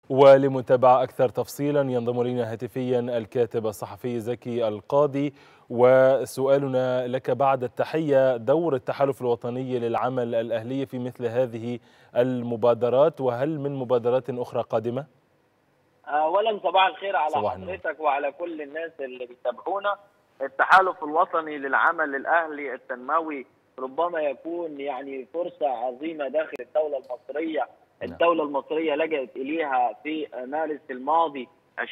ولمتابعة أكثر تفصيلا ينضم إلينا هاتفيا الكاتب الصحفي زكي القاضي وسؤالنا لك بعد التحية دور التحالف الوطني للعمل الأهلي في مثل هذه المبادرات وهل من مبادرات أخرى قادمة؟ أولا صباح الخير على صباح حضرتك وعلى كل الناس اللي بيتابعونا التحالف الوطني للعمل الأهلي التنموي ربما يكون يعني فرصة عظيمة داخل الدولة المصرية الدولة المصرية لجأت إليها في مارس الماضي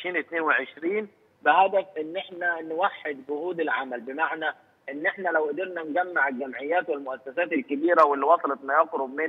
2022 بهدف ان احنا نوحد جهود العمل بمعنى ان احنا لو قدرنا نجمع الجمعيات والمؤسسات الكبيره واللي وصلت ما يقرب من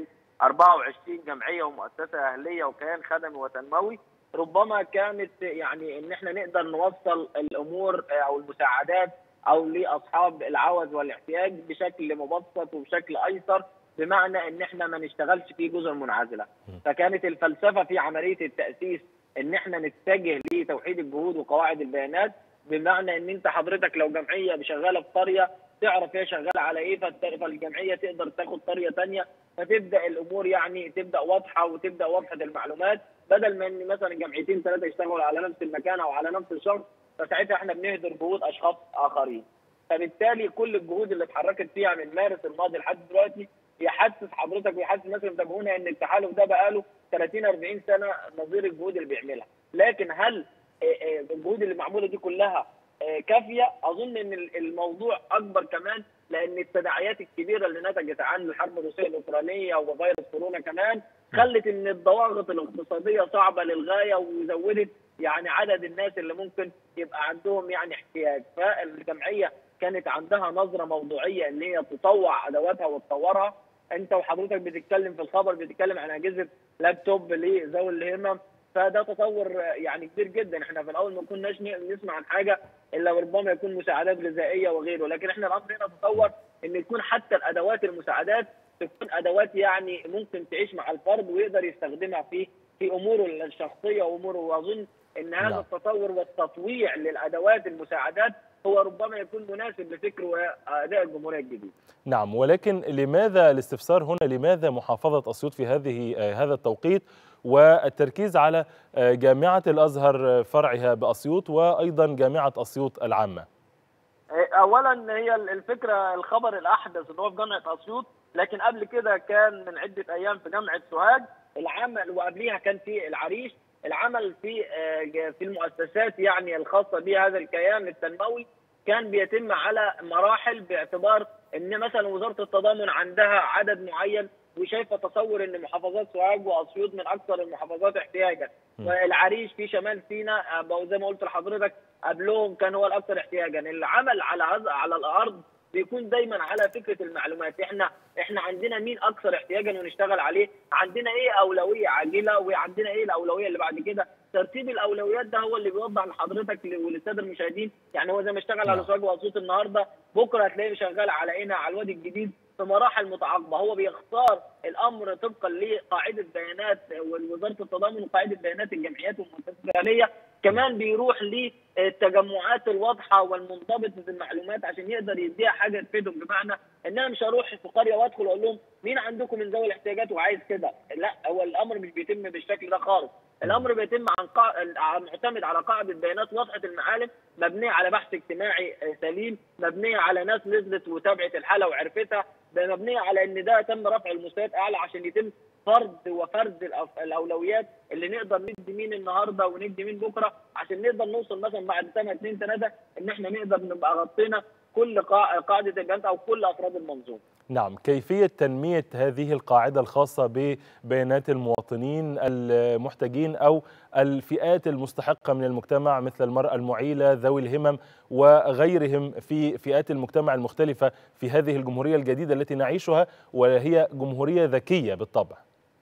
24 جمعيه ومؤسسه اهليه وكيان خدمي وتنموي ربما كانت يعني ان احنا نقدر نوصل الامور او المساعدات او لاصحاب العوز والاحتياج بشكل مبسط وبشكل ايسر بمعنى ان احنا ما نشتغلش في جزر منعزله فكانت الفلسفه في عمليه التاسيس ان احنا نتجه لتوحيد الجهود وقواعد البيانات بمعنى ان انت حضرتك لو جمعيه شغاله في قريه تعرف هي شغاله على ايه فالجمعيه تقدر تاخد قريه ثانيه فتبدا الامور يعني تبدا واضحه وتبدا واضحه المعلومات بدل ما ان مثلا جمعيتين ثلاثه يشتغلوا على نفس المكان او على نفس الشخص فساعتها احنا بنهدر جهود اشخاص اخرين. فبالتالي كل الجهود اللي اتحركت فيها من مارس الماضي لحد دلوقتي يحسس حضرتك ويحسس الناس اللي متابعونا ان التحالف ده بقاله 30 40 سنه نظير الجهود اللي بيعملها، لكن هل الجهود اللي معموله دي كلها كافيه؟ اظن ان الموضوع اكبر كمان لان التداعيات الكبيره اللي نتجت عن الحرب الروسيه الاوكرانيه وفيروس كورونا كمان خلت ان الضواغط الاقتصاديه صعبه للغايه وزودت يعني عدد الناس اللي ممكن يبقى عندهم يعني احتياج، فالجمعيه كانت عندها نظره موضوعيه ان هي تطوع ادواتها وتطورها انت وحضرتك بتتكلم في الخبر بتتكلم عن اجهزه لابتوب لذوي الهمم فده تطور يعني كبير جدا احنا في الاول ما كناش نسمع عن حاجه الا ربما يكون مساعدات غذائيه وغيره لكن احنا الامر هنا تطور ان يكون حتى الادوات المساعدات تكون ادوات يعني ممكن تعيش مع الفرد ويقدر يستخدمها في في اموره الشخصيه واموره واظن ان هذا نعم. التطور والتطويع للادوات المساعدات هو ربما يكون مناسب لفكر واداء الجمهوريه الجديد. نعم ولكن لماذا الاستفسار هنا لماذا محافظة أسيوط في هذه هذا التوقيت والتركيز على جامعة الأزهر فرعها بأسيوط وأيضا جامعة أسيوط العامة اولا هي الفكره الخبر الاحدث ان هو في جامعه اسيوط لكن قبل كده كان من عده ايام في جامعه سوهاج العمل وقبليها كان في العريش العمل في في المؤسسات يعني الخاصه بهذا الكيان التنموي كان بيتم على مراحل باعتبار ان مثلا وزاره التضامن عندها عدد معين وشايفه تصور ان محافظات سوهاج واسيوط من اكثر المحافظات احتياجا والعريش في شمال سيناء زي ما قلت لحضرتك قبلهم كان هو الاكثر احتياجا العمل على على الارض بيكون دايما على فكره المعلومات احنا احنا عندنا مين اكثر احتياجا ونشتغل عليه عندنا ايه اولويه عاجله وعندنا ايه الاولويه اللي بعد كده ترتيب الاولويات ده هو اللي بيوضح لحضرتك وللساده المشاهدين يعني هو زي ما اشتغل على سوهاج واسيوط النهارده بكره هتلاقيه شغال على هنا على الوادي الجديد في مراحل متعاقبه هو بيختار الامر طبقا لقاعده بيانات وزاره التضامن وقاعده بيانات الجمعيات والمؤسسات الاهليه كمان بيروح للتجمعات الواضحه والمنضبطه في المعلومات عشان يقدر يديها حاجه تفيدهم بمعنى ان انا مش هروح في قريه وادخل اقول لهم مين عندكم من ذوي الاحتياجات وعايز كده لا هو الامر مش بيتم بالشكل ده خالص الامر بيتم عن قا... معتمد على قاعده بيانات واضحه المعالم مبنيه على بحث اجتماعي سليم مبنيه على ناس نزلت وتابعت الحاله وعرفتها مبنيه على ان ده تم رفع المستويات اعلى عشان يتم فرض وفرد الاولويات اللي نقدر ندي مين النهارده وندي مين بكره عشان نقدر نوصل مثلا بعد سنه اثنين ثلاثه ان احنا نقدر نبقى غطينا كل قاعده البيانات او كل افراد المنظومه. نعم كيفية تنمية هذه القاعدة الخاصة ببيانات المواطنين المحتاجين أو الفئات المستحقة من المجتمع مثل المرأة المعيلة ذوي الهمم وغيرهم في فئات المجتمع المختلفة في هذه الجمهورية الجديدة التي نعيشها وهي جمهورية ذكية بالطبع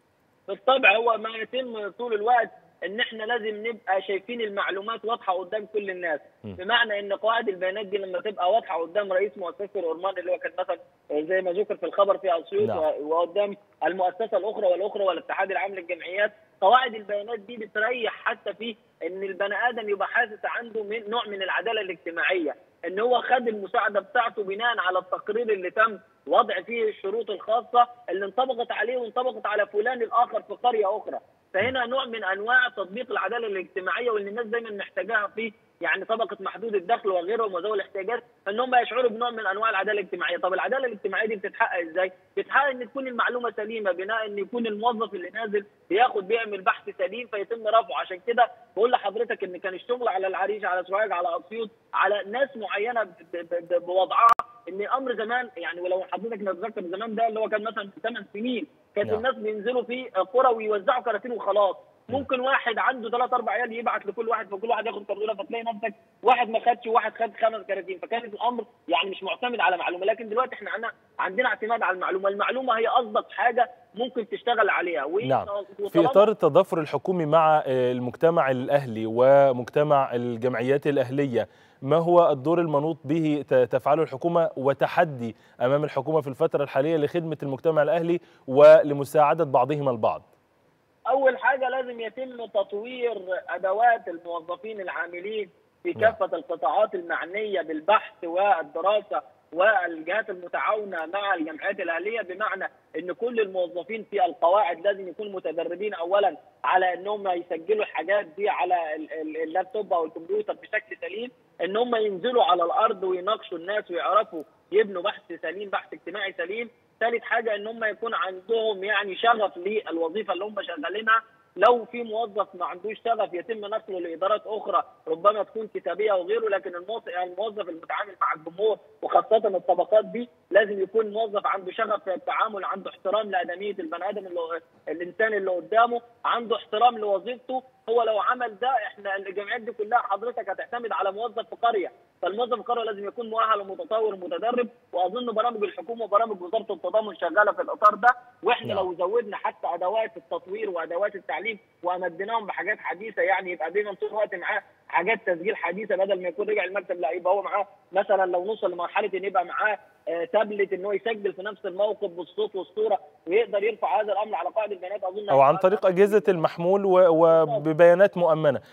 بالطبع هو ما يتم طول الوقت ان احنا لازم نبقى شايفين المعلومات واضحه قدام كل الناس م. بمعنى ان قواعد البيانات دي لما تبقى واضحه قدام رئيس مؤسسه الأورمان اللي هو كان مثلا زي ما ذكر في الخبر في اسيوط نعم. وقدام المؤسسه الاخرى والاخرى والاتحاد العام للجمعيات قواعد البيانات دي بتريح حتى في ان البني ادم يبقى حاسس عنده من نوع من العداله الاجتماعيه ان هو خد المساعده بتاعته بناء على التقرير اللي تم وضع فيه الشروط الخاصه اللي انطبقت عليه وانطبقت على فلان الاخر في قريه اخرى فهنا نوع من انواع تطبيق العداله الاجتماعيه واللي الناس دايما محتاجاها في يعني طبقه محدود الدخل وغيرهم وذوي الاحتياجات ان هم يشعروا بنوع من انواع العداله الاجتماعيه، طب العداله الاجتماعيه دي بتتحقق ازاي؟ بتتحقق ان تكون المعلومه سليمه بناء ان يكون الموظف اللي نازل بياخد بيعمل بحث سليم فيتم رفعه عشان كده بقول لحضرتك ان كان الشغل على العريش على سوهاج على اسيوط على ناس معينه بوضعها ان امر زمان يعني ولو حضرتك نتذكر زمان ده اللي هو كان مثلا في ثمان سنين كانت نعم. الناس بينزلوا في قرى ويوزعوا كراتين وخلاص ممكن واحد عنده ثلاث اربع عيال يبعت لكل واحد فكل واحد ياخد كرتونه فتلاقي نفسك واحد ما خدش وواحد خد خمس كراتين فكانت الامر يعني مش معتمد على معلومه لكن دلوقتي احنا عندنا عندنا اعتماد على المعلومه، المعلومه هي اصدق حاجه ممكن تشتغل عليها و- نعم. في وطالما- إطار التضافر الحكومي مع آه، المجتمع الأهلي ومجتمع الجمعيات الأهلية ما هو الدور المنوط به ت- تفعله الحكومة وتحدي أمام الحكومة في الفترة الحالية لخدمة المجتمع الأهلي ولمساعدة بعضهم البعض اول حاجه لازم يتم تطوير ادوات الموظفين العاملين في نعم. كافه القطاعات المعنيه بالبحث والدراسه والجهات المتعاونه مع الجمعيات الاهليه بمعنى ان كل الموظفين في القواعد لازم يكونوا متدربين اولا على ان هم يسجلوا الحاجات دي على ال- ال- اللابتوب او الكمبيوتر بشكل سليم ان هم ينزلوا على الارض ويناقشوا الناس ويعرفوا يبنوا بحث سليم بحث اجتماعي سليم ثالث حاجه ان هم يكون عندهم يعني شغف للوظيفه اللي هم شغالينها لو في موظف ما عندوش شغف يتم نقله لادارات اخرى ربما تكون كتابيه وغيره لكن الموظف الموظف المتعامل مع الجمهور وخاصه الطبقات دي لازم يكون موظف عنده شغف في التعامل عنده احترام لادميه البني ادم اللي الانسان اللي قدامه عنده احترام لوظيفته هو لو عمل ده احنا الجمعيات دي كلها حضرتك هتعتمد على موظف في قريه فالموظف في القريه لازم يكون مؤهل ومتطور ومتدرب واظن برامج الحكومه وبرامج وزاره التضامن شغاله في الاطار ده واحنا نعم. لو زودنا حتى ادوات التطوير وادوات التعليم وامدناهم بحاجات حديثه يعني يبقى دايما طول الوقت معاه حاجات تسجيل حديثه بدل ما يكون رجع المكتب لا يبقى هو معاه مثلا لو نوصل لمرحله ان يبقى معاه آه، تابلت ان هو يسجل في نفس الموقف بالصوت والصوره ويقدر يرفع هذا الامر على قاعده البيانات اظن أو عن طريق أجهزة المحمول و- وببيانات مؤمنة